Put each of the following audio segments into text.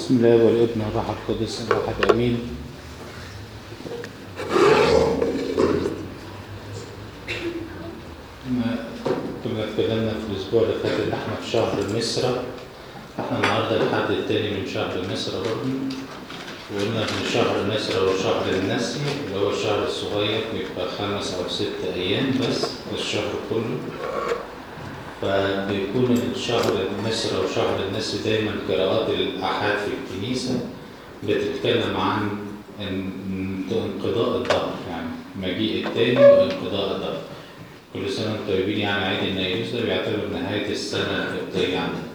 بسم الله والابن والروح القدس الواحد امين ما كنا اتكلمنا في الاسبوع اللي فات ان احنا في شهر مصر احنا النهارده الحد التاني من شهر مصر برضه وقلنا ان شهر مصر هو شهر النسي اللي هو الشهر الصغير بيبقى خمس او ست ايام بس في الشهر كله فبيكون الشهر مصر او شهر النسي دايما قراءات الاحاد في الكنيسه بتتكلم عن ان- انقضاء الدهر يعني مجيء التاني وانقضاء الدهر كل سنه وانتم طيبين يعني عيد النيروز ده بيعتبر نهايه السنه القبطيه عندنا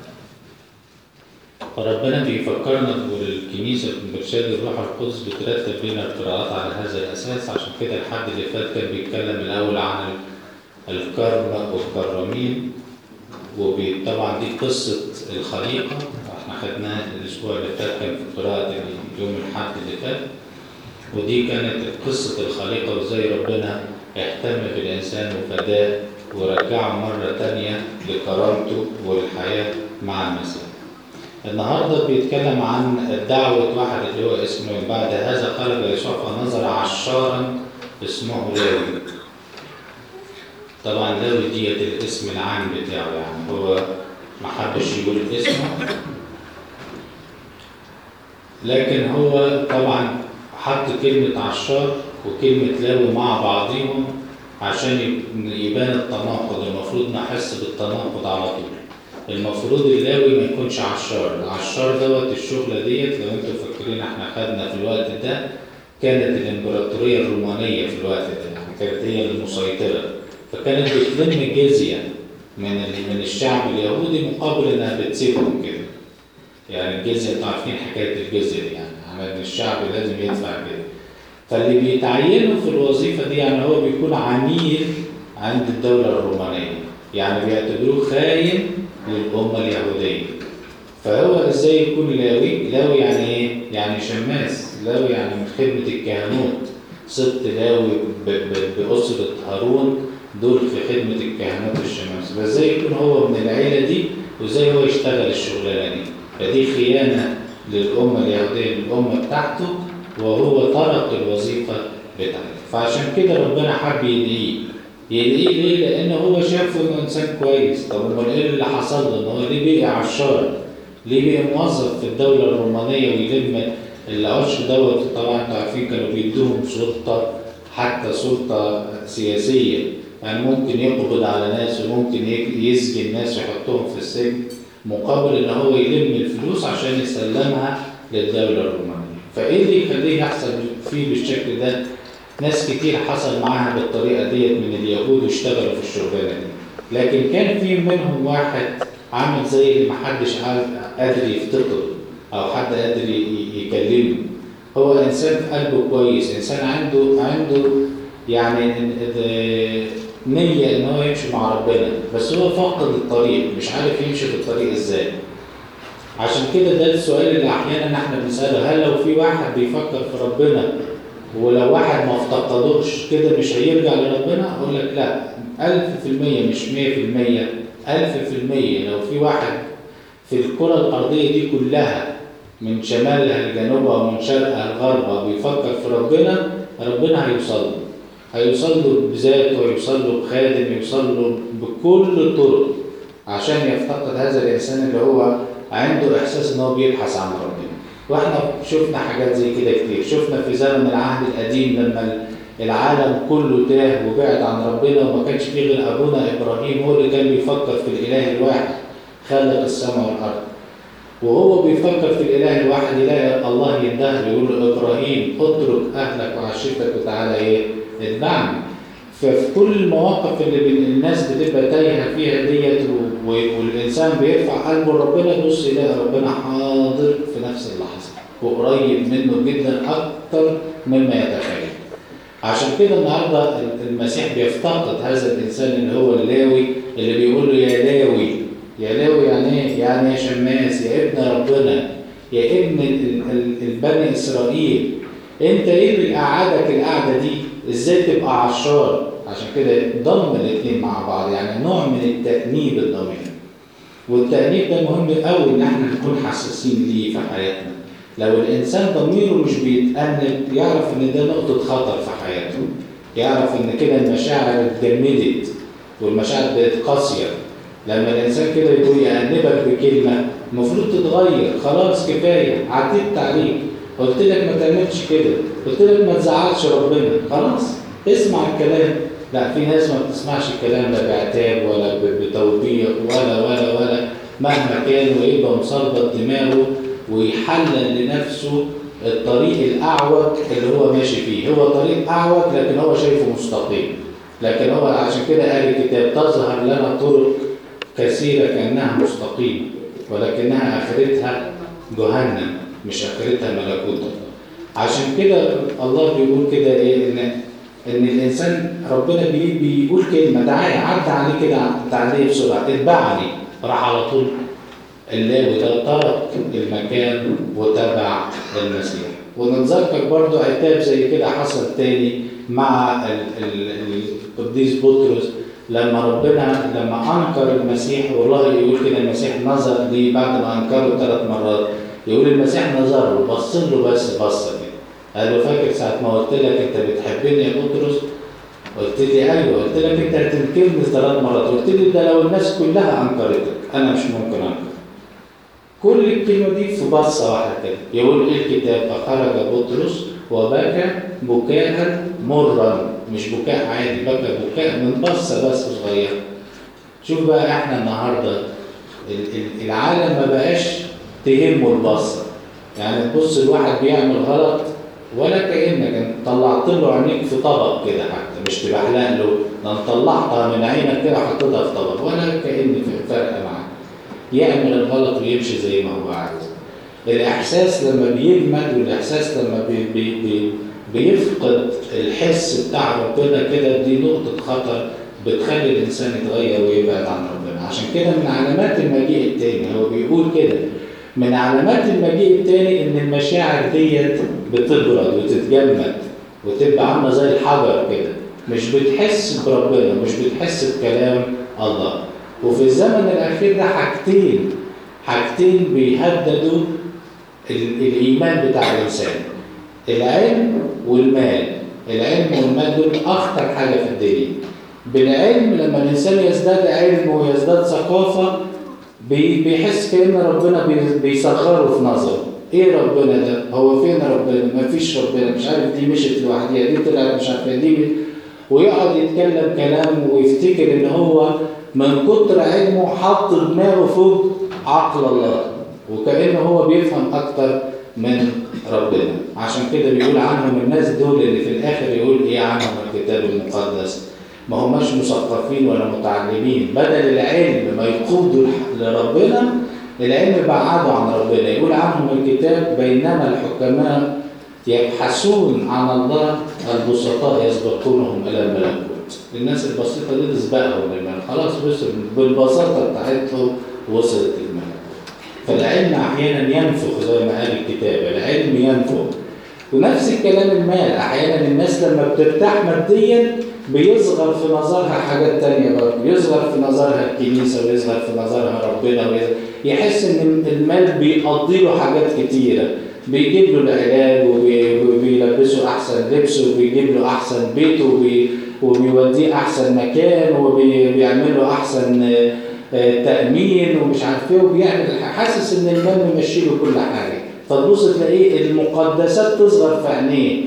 فربنا بيفكرنا والكنيسة بإرشاد الروح القدس بترتب لنا القراءات على هذا الأساس عشان كده الحد اللي فات كان بيتكلم الأول عن الكرم والكرامين وطبعا دي قصة الخليقة احنا خدناها الأسبوع اللي فات كان في قراءة يوم الحد اللي فات ودي كانت قصة الخليقة وازاي ربنا اهتم بالإنسان وفداه ورجعه مرة تانية لكرامته والحياة مع المسيح. النهارده بيتكلم عن دعوة واحد اللي هو اسمه بعد هذا خرج يسوع فنظر عشارا اسمه لاوي. طبعا لاوي ديت الاسم العام بتاعه يعني هو ما حبش يقول اسمه لكن هو طبعا حط كلمة عشار وكلمة لاوي مع بعضهم عشان يبان التناقض المفروض نحس بالتناقض على طول. المفروض اللاوي ما يكونش عشار العشار دوت الشغلة ديت لو انتوا فاكرين احنا خدنا في الوقت ده كانت الامبراطورية الرومانية في الوقت ده يعني كانت هي المسيطرة فكانت بتلم جزية من ال- من الشعب اليهودي مقابل انها بتسيبهم كده يعني الجزية انتوا عارفين حكاية الجزية دي يعني على ان الشعب لازم يدفع كده فاللي بيتعينوا في الوظيفة دي يعني هو بيكون عميل عند الدولة الرومانية يعني بيعتبروه خاين للأمة اليهودية فهو ازاي يكون لاوي؟ لاوي يعني ايه؟ يعني شماس لاوي يعني من خدمة الكهنوت سبط لاوي ب- ب- بأسرة هارون دول في خدمة الكهنوت الشماس فازاي يكون هو من العيلة دي وازاي هو يشتغل الشغلانة دي فدي خيانة للأمة اليهودية للأمة بتاعته وهو ترك الوظيفة بتاعته فعشان كده ربنا حب يدعيه يدعيه ليه؟ لأن هو شافه إنه إنسان كويس، طب أمال إيه اللي حصل له؟ إن هو ليه بقي عشار؟ ليه بقي موظف في الدولة الرومانية ويلم العشر دوت طبعا أنتوا عارفين كانوا بيدوهم سلطة حتى سلطة سياسية، يعني ممكن يقبض على ناس وممكن يك- يسجن ناس ويحطهم في السجن مقابل إن هو يلم الفلوس عشان يسلمها للدولة الرومانية. فإيه اللي يخليه يحصل فيه بالشكل ده؟ ناس كتير حصل معاها بالطريقة ديت من اليهود واشتغلوا في الشغلانة دي لكن كان في منهم واحد عامل زي اللي محدش عارف- قادر يفتقده أو حد قادر ي- ي- يكلمه هو إنسان في قلبه كويس إنسان عنده عنده يعني ال- نية إن هو يمشي مع ربنا بس هو فاقد الطريق مش عارف يمشي في الطريق إزاي عشان كده ده السؤال اللي أحيانا إحنا بنسأله هل لو في واحد بيفكر في ربنا ولو واحد ما افتقدوش كده مش هيرجع لربنا اقول لك لا ألف في المية مش مية في المية ألف في المية لو في واحد في الكرة الأرضية دي كلها من شمالها لجنوبها ومن شرقها لغربها بيفكر في ربنا ربنا هيوصل له هيوصل له بذاته هيوصل له بخادم يوصل له بكل الطرق عشان يفتقد هذا الإنسان اللي هو عنده إحساس إن هو بيبحث عن ربنا واحنا شفنا حاجات زي كده كتير شفنا في زمن العهد القديم لما العالم كله تاه وبعد عن ربنا وما كانش فيه غير ابونا ابراهيم هو اللي كان بيفكر في الاله الواحد خلق السماء والارض وهو بيفكر في الاله الواحد يلاقي الله ينده له يقول له ابراهيم اترك اهلك وعشيرتك وتعالى ايه اتبعني ففي كل المواقف اللي بين الناس بتبقى تايهه فيها ديت و- و- والانسان بيرفع قلبه لربنا يبص يلاقي ربنا حاضر في نفس اللحظه وقريب منه جدا اكتر مما يتخيل. عشان كده النهارده المسيح بيفتقد هذا الانسان اللي هو اللاوي اللي بيقول له يا لاوي يا لاوي يعني ايه؟ يعني يا شماس يا ابن ربنا يا ابن ال- ال- البني اسرائيل انت ايه اللي قعدك القعده دي؟ ازاي تبقى عشار؟ عشان كده ضم الاثنين مع بعض يعني نوع من التأنيب الضمير. والتأنيب ده مهم قوي ان احنا نكون حساسين ليه في حياتنا لو الانسان ضميره مش بيتأنب يعرف ان ده نقطة خطر في حياته يعرف ان كده المشاعر اتجمدت والمشاعر بقت قاسية لما الانسان كده يقول يأنبك بكلمة المفروض تتغير خلاص كفاية عديت عليك قلت لك ما تعملش كده قلت لك ما تزعلش ربنا خلاص اسمع الكلام لا في ناس ما بتسمعش الكلام لا بعتاب ولا بتوبيخ ولا ولا ولا مهما كان ويبقى مصلبط دماغه ويحلل لنفسه الطريق الأعوج اللي هو ماشي فيه هو طريق أعوج لكن هو شايفه مستقيم لكن هو عشان كده قال الكتاب تظهر لنا طرق كثيرة كأنها مستقيمة ولكنها آخرتها جهنم مش آخرتها ملكوت الله عشان كده الله بيقول كده إيه إن إن الإنسان ربنا بي بيقول كلمة تعالى عدى عليه كده تعالى بسرعة اتبعني راح على طول اللاوي ده ترك المكان وتبع المسيح ونتذكر برضو عتاب زي كده حصل تاني مع القديس بطرس لما ربنا لما انكر المسيح والله يقول كده المسيح نظر ليه بعد ما انكره ثلاث مرات يقول المسيح نظر له بص له بس بصه كده قال له فاكر ساعه ما قلت لك انت بتحبني يا بطرس قلت لي ايوه قلت لك انت هتنكرني ثلاث مرات قلت لي ده لو الناس كلها انكرتك انا مش ممكن انكر كل الكلمه دي في بصه واحده كده يقول ايه الكتاب فخرج بطرس وبكى بكاء مرا مش بكاء عادي بكى بكاء من بصه بس صغيره شوف بقى احنا النهارده العالم ما بقاش تهمه البصه يعني تبص الواحد بيعمل غلط ولا كانك طلعت له عينيك في طبق كده حتى مش تبحلق له ده انت طلعتها من عينك كده حطيتها في طبق ولا كان في فرق معاه يعمل الغلط ويمشي زي ما هو عايز الاحساس لما بيجمد والاحساس لما بي بي بي بيفقد الحس بتاع ربنا كده دي نقطه خطر بتخلي الانسان يتغير ويبعد عن ربنا عشان كده من علامات المجيء التاني هو بيقول كده من علامات المجيء التاني ان المشاعر ديت بتبرد وتتجمد وتبقى عامله زي الحجر كده مش بتحس بربنا مش بتحس بكلام الله وفي الزمن الاخير ده حاجتين حاجتين بيهددوا الايمان بتاع الانسان العلم والمال العلم والمال دول اخطر حاجه في الدنيا بالعلم لما الانسان يزداد علم ويزداد ثقافه بيحس كأن ربنا بيصغره في نظره ايه ربنا ده هو فين ربنا مفيش ربنا مش عارف دي مشت لوحديها دي طلعت مش عارف دي ويقعد يتكلم كلام ويفتكر ان هو من كتر علمه حط دماغه فوق عقل الله وكأنه هو بيفهم اكتر من ربنا عشان كده بيقول عنهم الناس دول اللي في الاخر يقول ايه عنهم الكتاب المقدس ما هماش مثقفين ولا متعلمين بدل العلم ما يقودوا لربنا العلم بعدوا عن ربنا يقول عنهم الكتاب بينما الحكماء يبحثون عن الله البسطاء يسبقونهم الى الملكوت الناس البسيطه دي تسبقهم للملك خلاص وصلوا بالبساطه بتاعتهم وصلت الملك فالعلم احيانا ينفخ زي ما قال الكتاب العلم ينفخ ونفس الكلام المال احيانا الناس لما بترتاح ماديا بيصغر في نظرها حاجات تانية برضه يصغر في نظرها الكنيسة ويصغر في نظرها ربنا ويصغر. يحس ان المال بيقضي له حاجات كتيرة بيجيب له العلاج وبيلبسه احسن لبس وبيجيب له احسن بيت وبي وبيوديه احسن مكان وبيعمل له احسن تأمين ومش عارف ايه وبيعمل حاسس ان المال ممشي له كل حاجة فتبص تلاقيه المقدسات تصغر في عينيه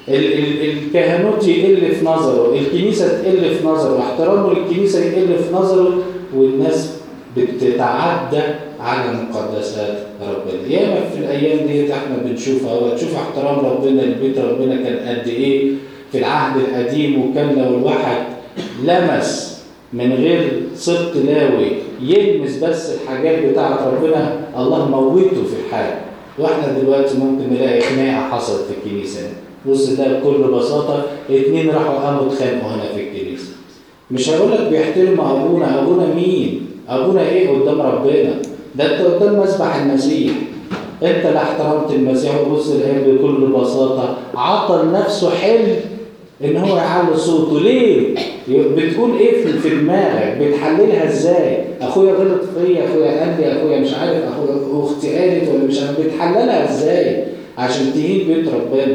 الكهنوت يقل في نظره الكنيسة تقل في نظره احترامه للكنيسة يقل في نظره والناس بتتعدى على مقدسات ربنا ياما في الايام دي احنا بنشوفها وتشوف احترام ربنا لبيت ربنا كان قد ايه في العهد القديم وكان لو الواحد لمس من غير سبط لاوي يلمس بس الحاجات بتاعت ربنا الله موته في الحال واحنا دلوقتي ممكن نلاقي خناقه حصلت في الكنيسه بص ده بكل بساطه اتنين راحوا قاموا اتخانقوا هنا في الكنيسه مش هقول لك بيحترم ابونا ابونا مين ابونا ايه قدام ربنا ده انت قدام مسبح المسيح انت لا احترمت المسيح وبص الاب بكل بساطه عطل نفسه حلم ان هو يعلي صوته ليه بتقول ايه في دماغك بتحللها ازاي اخويا غلط فيا اخويا قال لي اخويا مش عارف اخويا اختي قالت ولا مش عارف بتحللها ازاي عشان تهين بيت ربنا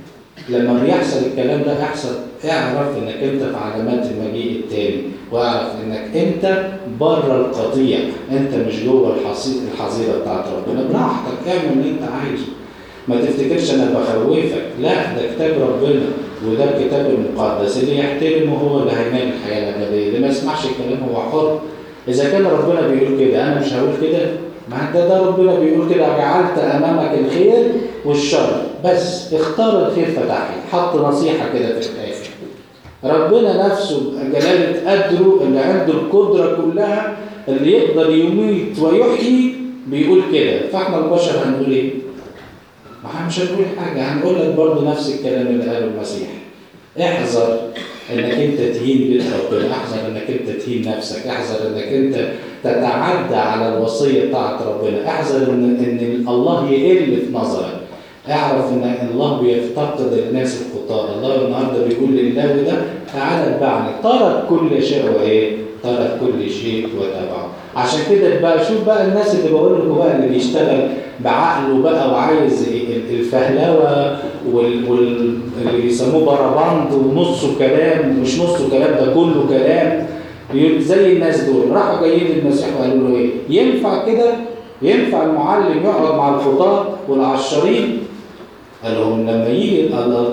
لما بيحصل الكلام ده يحصل اعرف انك انت في علامات المجيء التاني واعرف انك انت بره القضية انت مش جوه الحصي- الحظيرة بتاعت ربنا براحتك اعمل اللي انت عايزه ما تفتكرش انا بخوفك لا ده كتاب ربنا وده الكتاب المقدس اللي يحترمه هو اللي هينال الحياة الأبدية اللي ما يسمعش الكلام هو حر إذا كان ربنا بيقول كده أنا مش هقول كده ما ده ده ربنا بيقول كده جعلت أمامك الخير والشر بس اختار الخير فتحي حط نصيحة كده في الآخر ربنا نفسه جلالة قدره اللي عنده القدرة كلها اللي يقدر يميت ويحيي بيقول كده فاحنا البشر هنقول ايه؟ ما احنا مش هنقول حاجة هنقول لك برضه نفس الكلام اللي قاله المسيح احذر انك انت تهين بيت ربنا احذر انك انت تهين نفسك احذر انك انت تتعدى على الوصية بتاعت ربنا احذر ان, إن الله يقل في نظرك اعرف ان الله بيفتقد الناس الخطاة الله النهارده بيقول لله ده تعالى اتبعني ترك كل شيء وايه ترك كل شيء وتبعه عشان كده بقى شوف بقى الناس اللي بقول لكم بقى اللي بيشتغل بعقله بقى وعايز الفهلوه وال... وال... اللي بيسموه بربند ونصه كلام مش نصه كلام ده كله كلام زي الناس دول راحوا جايين للمسيح وقالوا له ايه ينفع كده ينفع المعلم يقعد مع الخطاة والعشارين قال لهم لما يجي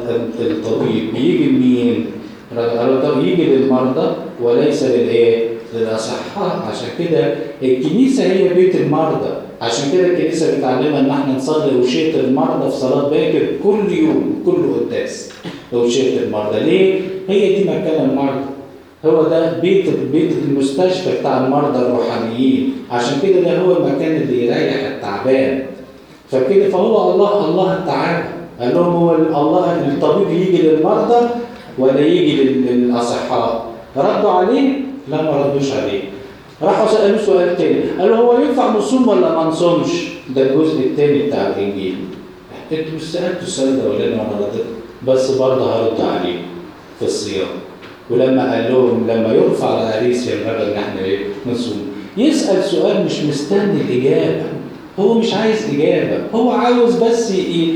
الطبيب بيجي لمين؟ قالوا طب يجي للمرضى وليس للايه؟ للاصحاء عشان كده الكنيسه هي بيت المرضى عشان كده الكنيسه بتعلمنا ان احنا نصلي وشيه المرضى في صلاه باكر كل يوم كل قداس وشيه المرضى ليه؟ هي دي مكان المرضى هو ده بيت بيت المستشفى بتاع المرضى الروحانيين عشان كده ده هو المكان اللي يريح التعبان فكده فهو الله الله تعالى قال لهم هو الله الطبيب يجي للمرضى ولا يجي للاصحاء ردوا عليه لا ما ردوش عليه راحوا سالوه سؤال تاني قالوا هو ينفع نصوم ولا ما نصومش ده الجزء الثاني بتاع الانجيل انتوا مش سالتوا السؤال ده ولا انا رديت بس برضه هرد عليه في الصيام ولما قال لهم لما يرفع العريس ينبغي ان احنا ايه نصوم يسال سؤال مش مستني الاجابه هو مش عايز اجابه هو عاوز بس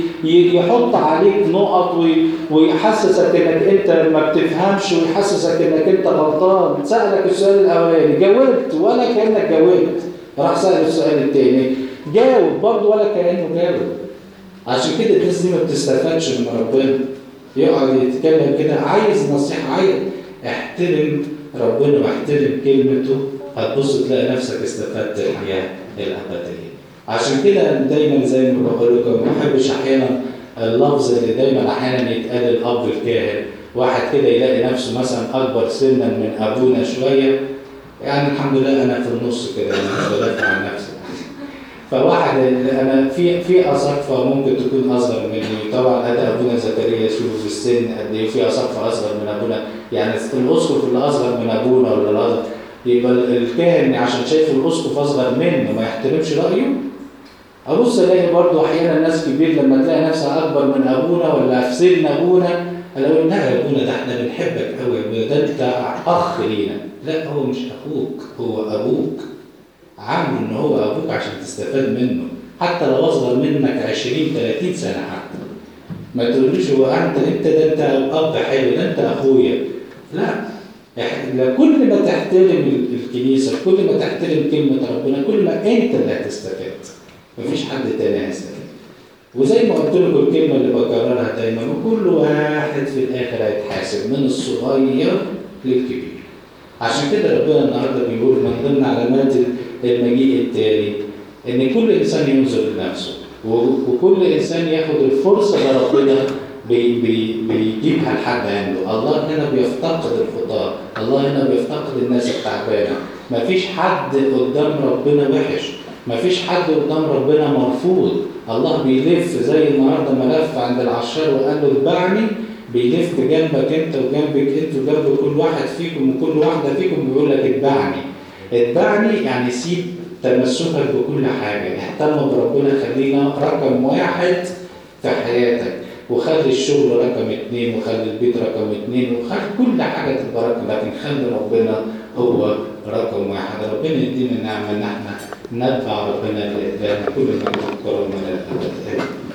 يحط عليك نقط ويحسسك انك انت ما بتفهمش ويحسسك انك انت غلطان سالك السؤال الاولاني جاوبت ولا كانك جاوبت راح سال السؤال الثاني جاوب برضه ولا كانه جاوب عشان كده الناس دي ما بتستفادش من ربنا يقعد يتكلم كده عايز نصيحه عايز احترم ربنا واحترم كلمته هتبص تلاقي نفسك استفدت الحياه الابديه عشان كده دايما زي ما بقول لكم ما بحبش احيانا اللفظ اللي دايما احيانا يتقال الاب الكاهن واحد كده يلاقي نفسه مثلا اكبر سنا من ابونا شويه يعني الحمد لله انا في النص كده انا مش بدافع عن نفسي فواحد انا في في اساقفه ممكن تكون اصغر مني طبعا هذا ابونا زكريا شوف في السن قد ايه في اساقفه اصغر من ابونا يعني الاسقف اللي اصغر من ابونا ولا الاصغر يبقى الكاهن عشان شايف الاسقف اصغر منه ما يحترمش رايه ابص الاقي برضه احيانا ناس كبير لما تلاقي نفسها اكبر من ابونا ولا في سن ابونا الاقي لا يا ابونا ده احنا بنحبك قوي ده انت اخ لينا لا هو مش اخوك هو ابوك عامل ان هو ابوك عشان تستفاد منه حتى لو اصغر منك 20 30 سنه حتى ما تقوليش هو انت انت ده انت اب حلو ده انت اخويا لا كل ما تحترم الكنيسه كل ما تحترم كلمه ربنا كل ما انت اللي هتستفاد مفيش حد تاني هيستفاد وزي ما قلت لكم الكلمه اللي بكررها دايما وكل واحد في الاخر هيتحاسب من الصغير للكبير عشان كده ربنا النهارده بيقول من ضمن علامات المجيء التالي ان كل انسان ينظر لنفسه وكل انسان ياخد الفرصه اللي ربنا بي بي بيجيبها لحد عنده الله هنا بيفتقد الخطاه الله هنا بيفتقد الناس التعبانه مفيش حد قدام ربنا وحش مفيش حد قدام ربنا مرفوض الله بيلف زي النهارده ما لف عند العشار وقال له اتبعني بيلف جنبك انت وجنبك انت وجنب كل واحد فيكم وكل واحده فيكم بيقول لك اتبعني اتبعني يعني سيب تمسكك بكل حاجه اهتم بربنا خلينا رقم واحد في حياتك وخلي الشغل رقم اتنين وخلي البيت رقم اتنين وخلي كل حاجه تبقى رقم لكن خلي ربنا هو رقم واحد ربنا يدينا النعمة إن احنا نتبع ربنا لإلهنا كل ما نذكره من الأبد آمين